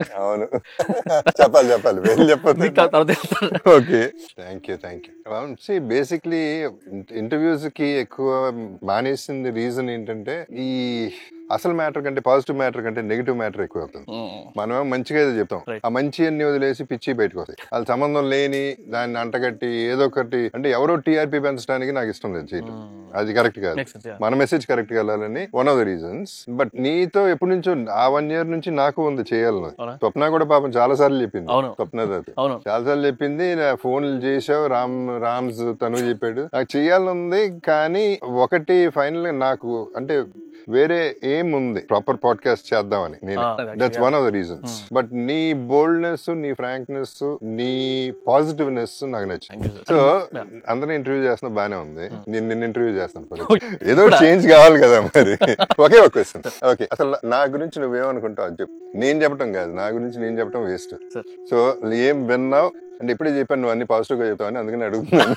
అవును చెప్పాలి చెప్పాలి వెళ్ళి చెప్పదు నీకు తర్వాత చెప్తాను. Okay thank you thank you see basically interviews కి ఎక్కువ మానేసింది రీజన్ ఏంటంటే ఈ అసలు మ్యాటర్ కంటే పాజిటివ్ మ్యాటర్ కంటే నెగిటివ్ మ్యాటర్ ఎక్కువ అవుతుంది ఉమ్. మనమేమో మంచిగా ఏదో చెప్తాం Right. ఆ మంచి అన్ని వదిలేసి పిచ్చి బయటకు వస్తాయి వాళ్ళ సంబంధం లేని దాన్ని అంటగట్టి ఏదో ఒకటి అంటే ఎవరో టీఆర్పీ పెంచడానికి నాకు ఇష్టం లేదు చేయటం ఉమ్. అది కరెక్ట్ కాదు Makes sense, yeah. మన మెసేజ్ కరెక్ట్ వెళ్ళాలని one of the reasons but నీతో ఎప్పటి నుంచో ఆ వన్ ఇయర్ నుంచి నాకు ఉంది చేయాలని అవునా? స్వప్న కూడా పాపం చాలా సార్లు చెప్పింది అవును. స్వప్న దత్ అవును చాలా సార్లు చెప్పింది నా ఫోన్లు చేసావు రామ్ రామ్స్ తను చెప్పాడు నాకు చేయాలనుంది కానీ ఒకటి ఫైనల్ గా నాకు అంటే వేరే ఏం ఉంది ప్రాపర్ పాడ్కాస్ట్ చేద్దామని నేను Ah, that's yeah. One of the reasons but నీ బోల్డ్నెస్ నీ ఫ్రాంక్నెస్ నీ పాజిటివ్నెస్ నాకు నచ్చింది Thank you, sir. So Yeah. అందరిని ఇంటర్వ్యూ చేస్తున్నా బానే ఉంది నేను నిన్న ఇంటర్వ్యూ చేస్తాను పద. Okay. ఏదో చేంజ్ కావాలి కదా మరి ఒకే ఒక క్వశ్చన్ ఓకే అసలు నా గురించి నువ్వేమనుకుంటావు అది చెప్పు నేను చెప్పడం కాదు నా గురించి నేను చెప్పడం వేస్ట్ Sir. సో ఏం విన్నావు అంటే ఇప్పుడే చెప్పాను నువ్వు అన్ని పాజిటివ్ గా చెప్తావని అందుకని అడుగుతున్నాను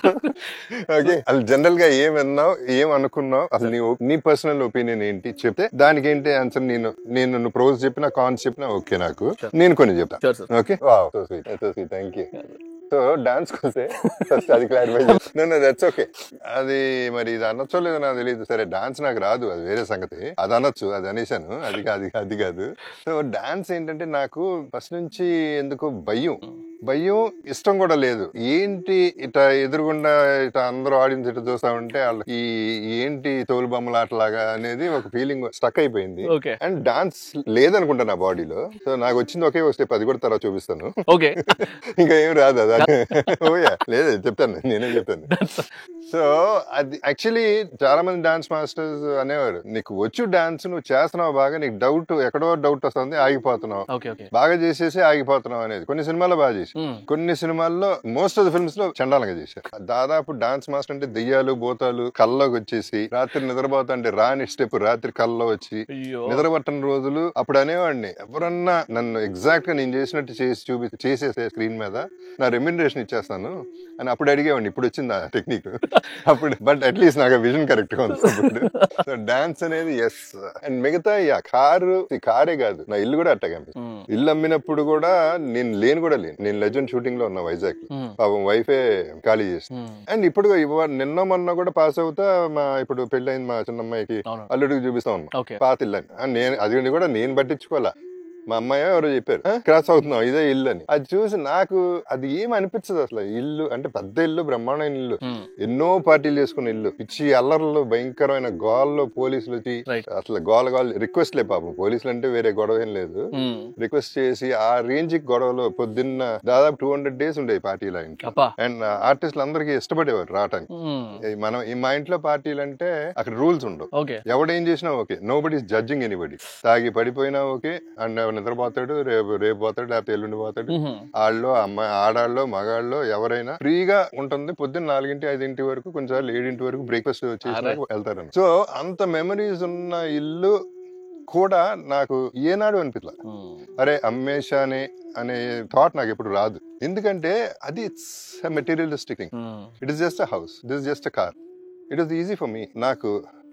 ఓకే అసలు జనరల్ గా ఏం విన్నావు ఏం అనుకున్నావు అసలు నీ op- నీ పర్సనల్ ఒపీనియన్ ఏంటి చెప్తే దానికి ఏంటి ఆన్సర్ నేను నేను నువ్వు ప్రోస్ చెప్పినా కాన్స్ చెప్పినా ఓకే నాకు Sure. నేను కొన్ని చెప్తా Sure, sir. Okay wow so sweet so sweet thank you so dance వస్తే ఫస్ట్ అది క్లారిఫై చేస్తున్నాను దట్స్ ఓకే అది మరి ఇది అనొచ్చో లేదో నాకు తెలియదు సరే డాన్స్ నాకు రాదు అది వేరే సంగతి అది అనొచ్చు అది అనేసాను అది కాదు అది కాదు సో డాన్స్ ఏంటంటే నాకు ఫస్ట్ నుంచి ఎందుకు భయం భయం ఇష్టం కూడా లేదు ఏంటి ఇట ఎదురుగుండా ఇట అందరూ ఆడియన్స్ ఇట చూస్తా ఉంటే వాళ్ళు ఈ ఏంటి తోలు బొమ్మలాటలాగా అనేది ఒక ఫీలింగ్ స్టక్ అయిపోయింది ఓకే అండ్ డాన్స్ లేదనుకుంటా నా బాడీలో సో నాకు వచ్చింది ఒకే వస్తే పది కూడా తర్వాత చూపిస్తాను ఓకే ఇంకా ఏం రాదు అదా ఓయా లేదు చెప్తాను నేనే చెప్తాను సో అది యాక్చువల్లీ చాలా మంది డాన్స్ మాస్టర్స్ అనేవారు నీకు వచ్చు డాన్స్ నువ్వు చేస్తున్నావు బాగా నీకు డౌట్ ఎక్కడో డౌట్ వస్తుంది ఆగిపోతున్నావు ఓకే ఓకే బాగా చేసేసి ఆగిపోతున్నావు అనేది కొన్ని సినిమాల్లో బాగా చేసి ఉమ్. కొన్ని సినిమాల్లో మోస్ట్ ఆఫ్ ద ఫిల్మ్స్ లో చండాలంగా చేశారు దాదాపు డాన్స్ మాస్టర్ అంటే దెయ్యాలు బోతాలు కల్లోకి వచ్చేసి రాత్రి నిద్రపోతా అంటే రాని స్టెప్ రాత్రి కల్లో వచ్చి అయ్యో నిద్రపట్టని రోజులు అప్పుడు అనేవాడిని ఎవరన్నా నన్ను ఎగ్జాక్ట్ గా నేను చేసినట్టు చేసి చూపి చేసేసే స్క్రీన్ మీద నా రెమ్యూనరేషన్ ఇచ్చేస్తాను అని అప్పుడు అడిగేవాడిని ఇప్పుడు వచ్చింది ఆ టెక్నిక్ అప్పుడు బట్ అట్లీస్ట్ నాకు విజన్ కరెక్ట్ గా ఉంది అప్పుడు సో డాన్స్ అనేది ఎస్ అండ్ మిగతా యా కారు కారే కాదు నా ఇల్లు కూడా అట్టగా అనిపిస్తుంది ఉమ్. ఇల్లు అమ్మినప్పుడు కూడా నేను లేను కూడా లేను నేను లెజెండ్ షూటింగ్ లో ఉన్నా వైజాగ్ లో ఉమ్. పాపం వైఫే ఖాళీ చేసి ఉమ్. అండ్ ఇప్పుడు ఇవ్వ- నిన్న మొన్న కూడా పాస్ అవుతా మా ఇప్పుడు పెళ్ళైంది మా చిన్నమ్మాయికి అవును అల్లుడికి చూపిస్తా ఉన్నా ఓకే పాత ఇల్లు అని ఆ, నేను అది కూడా నేను పట్టించుకోవాలా మా అమ్మాయి ఎవరో చెప్పారు "ఆ, క్రాస్ అవుతున్నాం ఇదే ఇల్లు అని అది చూసి నాకు అది ఏం అనిపించదు అసలు ఇల్లు అంటే పెద్ద ఇల్లు బ్రహ్మాండమైన ఇల్లు ఉమ్. ఎన్నో పార్టీలు చేసుకున్న ఇల్లు పిచ్చి అల్లర్లు భయంకరమైన గోల్లో పోలీసులు వచ్చి రైట్ అసలు గోల గోల్ రిక్వెస్ట్ లే పాపం పోలీసులు అంటే వేరే గొడవ ఏం లేదు ఉమ్. రిక్వెస్ట్ చేసి ఆ రేంజ్ గొడవలు పొద్దున్న దాదాపు టూ హండ్రెడ్ డేస్ ఉండేవి పార్టీల ఇంట్లో అబ్బా అండ్ ఆర్టిస్టులు అందరికీ ఇష్టపడేవారు రావటానికి ఉమ్. ఈ మనం ఈ మా ఇంట్లో పార్టీలు అంటే అక్కడ రూల్స్ ఉండవు ఓకే ఎవడేం చేసినా okay nobody judging anybody తాగి పడిపోయినా ఓకే అండ్ నిద్రపోతాడు రేపు రేపు పోతాడు లేకపోతే ఎల్లుండి పోతాడు ఉహుం. వాళ్ళు అమ్మాయి ఆడాళ్ళు మగాళ్ళు ఎవరైనా ఫ్రీగా ఉంటుంది పొద్దున్న నాలుగింటి ఐదింటి వరకు కొంచెం ఏడింటి వరకు బ్రేక్ఫాస్ట్ చేసి వెళ్తారు సో అంత మెమరీస్ ఉన్న ఇల్లు కూడా నాకు ఏనాడు అనిపించలే ఉమ్. అరే అమ్మేశానే అనే థాట్ నాకు ఎప్పుడు రాదు ఎందుకంటే అది it's materialistic thing um. It is just a house it is just a car it is easy for me నాకు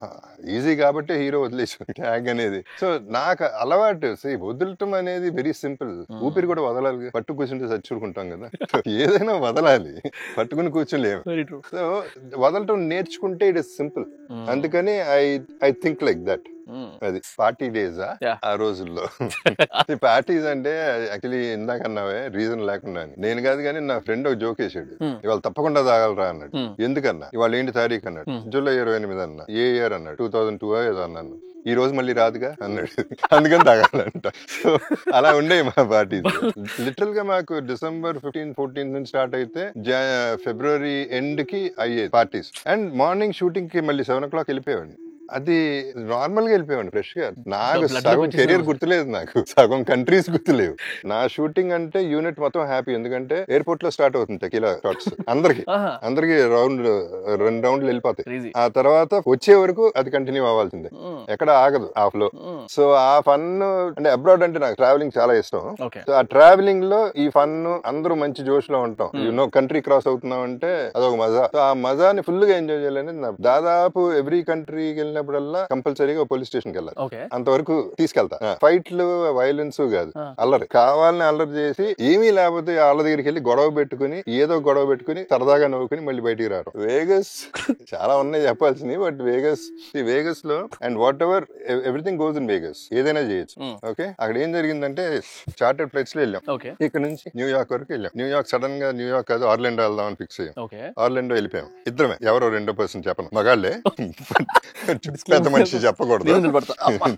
ఈజీ కాబట్టి హీరో వదిలేసి ట్యాగ్ అనేది సో నాకు అలవాటు see, వదలటం అనేది వెరీ సింపుల్ ఊపిరి కూడా వదలాలి పట్టు కూర్చుంటే చచ్చుకుంటాం కదా ఏదైనా వదలాలి పట్టుకుని కూర్చోలేము వెరీ ట్రూ సో వదలటం నేర్చుకుంటే ఇట్ ఇస్ సింపుల్ అందుకని I I think like that అది పార్టీ డేస్ Yeah. ఆ రోజుల్లో పార్టీస్ అంటే యాక్చువల్లీ ఇందాక అన్నావే రీజన్ లేకుండా నేను కాదు కానీ నా ఫ్రెండ్ ఒక జోక్ వేసాడు Hmm. ఇవాళ తప్పకుండా తాగలరా అన్నాడు Hmm. ఎందుకన్నా ఇవాళ ఏంటి తారీఖు అన్నాడు Hmm. జూలై ఇరవై ఎనిమిది అన్న ఏ ఇయర్ అన్నాడు టూ థౌసండ్ టూ ఏదో అన్నాను ఈ రోజు మళ్ళీ రాదుగా అన్నాడు అందుకని తాగాలంట సో అలా ఉండేవి మా పార్టీస్ లిటరల్ గా మాకు డిసెంబర్ ఫిఫ్టీన్ ఫోర్టీన్ నుంచి స్టార్ట్ అయితే జా- ఫిబ్రవరి ఎండ్ కి అయ్యేది పార్టీస్ అండ్ మార్నింగ్ షూటింగ్ కి మళ్ళీ సెవెన్ ఓ క్లాక్ వెళ్ళిపోయాడు అది నార్మల్ గా వెళ్ళిపోయాడు ఫ్రెష్ గా నాకు blood సగం లోకి కెరీర్ వచ్చేసావు. గుర్తులేదు నాకు సగం కంట్రీస్ గుర్తులేవు నా షూటింగ్ అంటే యూనిట్ మొత్తం హ్యాపీ ఎందుకంటే ఎయిర్పోర్ట్ లో స్టార్ట్ అవుతుంది టెకిలా షాట్స్ అందరికి ఆహా అందరికి రౌండ్ రెండు రౌండ్లు వెళ్ళిపోతాయి ఈజీ ఆ తర్వాత వచ్చే వరకు అది కంటిన్యూ అవ్వాల్సిందే ఎక్కడ ఆగదు ఆ ఫ్లో సో ఆ ఫన్ అంటే అబ్రాడ్ అంటే నాకు ట్రావెలింగ్ చాలా ఇష్టం ఓకే సో ఆ ట్రావెలింగ్ లో ఈ ఫన్ అందరూ మంచి జోష్ లో ఉంటాం యు నో కంట్రీ క్రాస్ అవుతున్నాం అంటే అదొక మజా సో ఆ మజాని ఫుల్ గా ఎంజాయ్ చేయాలని నా దాదాపు ఎవ్రీ కంట్రీకి వెళ్ళినప్పుడు వెళ్ళినప్పుడల్లా కంపల్సరీగా పోలీస్ స్టేషన్కి వెళ్ళాలి ఓకే అంతవరకు తీసుకెళ్తా ఫైట్లు వైలెన్స్ కాదు ఆ. అల్లరి కావాలని అల్లరి చేసి ఏమీ లేకపోతే వాళ్ళ దగ్గరికి వెళ్ళి గొడవ పెట్టుకుని ఏదో గొడవ పెట్టుకుని సరదాగా నవ్వుకుని మళ్ళీ బయటికి రారు వేగస్ చాలా ఉన్నాయి చెప్పాల్సినవి బట్ వేగస్ ఈ వేగస్ లో and whatever everything goes in Vegas ఏదైనా చేయొచ్చు Mm. ఓకే అక్కడ ఏం జరిగిందంటే చార్టెడ్ ఫ్లైట్స్ లో వెళ్ళాం ఓకే ఇక్కడ నుంచి న్యూయార్క్ వరకు వెళ్ళాం న్యూయార్క్ సడన్ గా న్యూయార్క్ కాదు ఆర్లాండో వెళ్దామని ఫిక్స్ అయ్యాం ఓకే ఆర్లాండో వెళ్ళిపోయాం ఇద్దరమే ఎవరో రెండో పర్సన్ చెప్పను మగాళ్ళే పెద్ద మనిషి చెప్పకూడదు నేను నిలబడతా. అబ్బా.